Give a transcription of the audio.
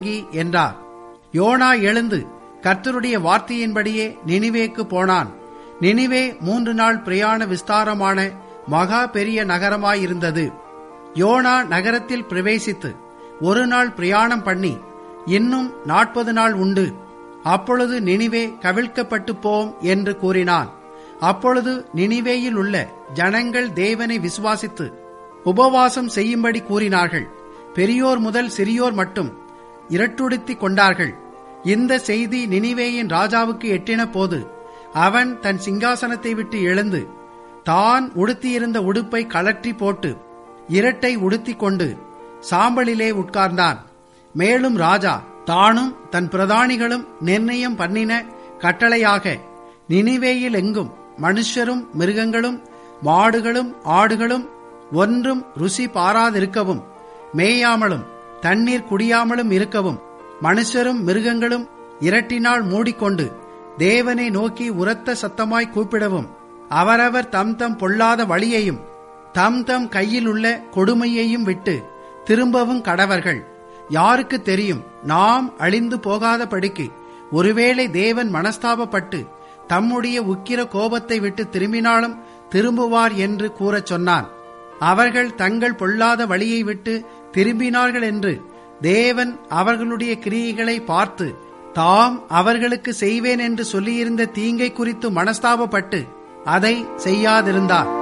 என்றார் யோனா எழுந்து கர்த்தருடைய வார்த்தையின்படியே நினிவேக்கு போனான் நினிவே மூன்று நாள் பிரயாண விஸ்தாரமான மகா பெரிய நகரமாயிருந்தது யோனா நகரத்தில் பிரவேசித்து ஒரு நாள் பிரயாணம் பண்ணி இன்னும் நாற்பது நாள் உண்டு அப்பொழுது நினிவே கவிழ்க்கப்பட்டு போம் என்று கூறினான் அப்பொழுது நினிவேயில் உள்ள ஜனங்கள் தேவனை விசுவாசித்து உபவாசம் செய்யும்படி கூறினார்கள் பெரியோர் முதல் சிறியோர் மட்டும் இரட்டுடுத்திக் கொண்டார்கள் இந்த செய்தி நினிவேயின் ராஜாவுக்கு எட்டின போது அவன் தன் சிங்காசனத்தை விட்டு எழுந்து தான் உடுத்தியிருந்த உடுப்பை கலற்றி போட்டு இரட்டை உடுத்திக் கொண்டு சாம்பலிலே உட்கார்ந்தான் மேலும் ராஜா தானும் தன் பிரதானிகளும் நிர்ணயம் பண்ணின கட்டளையாக நினிவேயில் எங்கும் மனுஷரும் மிருகங்களும் மாடுகளும் ஆடுகளும் ஒன்றும் ருசி பாராதிருக்கவும் மேயாமலும் தண்ணீர் குடியாமலும் இருக்கவும் மனுஷரும் மிருகங்களும் இரட்டினால் மூடிக்கொண்டு தேவனை நோக்கி உரத்த சத்தமாய் கூப்பிடவும் அவரவர் தம் தம் பொல்லாத வழியையும் தம் தம் கையில் உள்ள கொடுமையையும் விட்டு திரும்பவும் கடவர்கள் யாருக்கு தெரியும் நாம் அழிந்து போகாதபடிக்கு ஒருவேளை தேவன் மனஸ்தாபப்பட்டு தம்முடைய உக்கிர கோபத்தை விட்டு திரும்பினாலும் திரும்புவார் என்று கூறச் சொன்னான் அவர்கள் தங்கள் பொல்லாத வழியை விட்டு திரும்பினார்கள் என்று தேவன் அவர்களுடைய கிரியைகளை பார்த்து தாம் அவர்களுக்கு செய்வேன் என்று சொல்லியிருந்த தீங்கை குறித்து மனஸ்தாபப்பட்டு அதை செய்யாதிருந்தார்